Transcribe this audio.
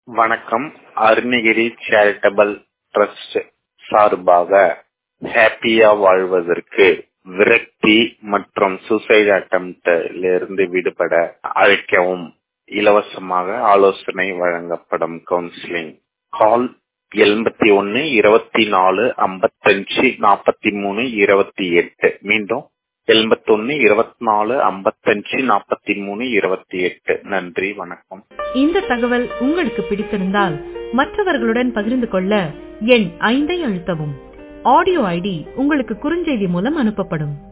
வணக்கம் Arunagiri charitable trust சார்பாக ஹாப்பியா வாழ்வதற்கு விரக்தி மற்றும் சூசைட் அட்டம்ப்ட்ல இருந்து விடுபட அழைக்கவும் இலவசமாக ஆலோசனை வழங்கப்படும் கவுன்சிலிங் கால் எண்பத்தி ஒன்னு இருபத்தி நாலு ஐம்பத்தஞ்சு நாற்பத்தி மூணு இருபத்தி எட்டு மீண்டும் எண்பத்தொன்னு இருபத்தி நாலு ஐம்பத்தஞ்சு நாற்பத்தி மூணு இருபத்தி எட்டு நன்றி வணக்கம் இந்த தகவல் உங்களுக்கு பிடித்திருந்தால் மற்றவர்களுடன் பகிர்ந்து கொள்ள எண் ஐந்தை அழுத்தவும் ஆடியோ ஐடி உங்களுக்கு குறுஞ்செய்தி மூலம் அனுப்பப்படும்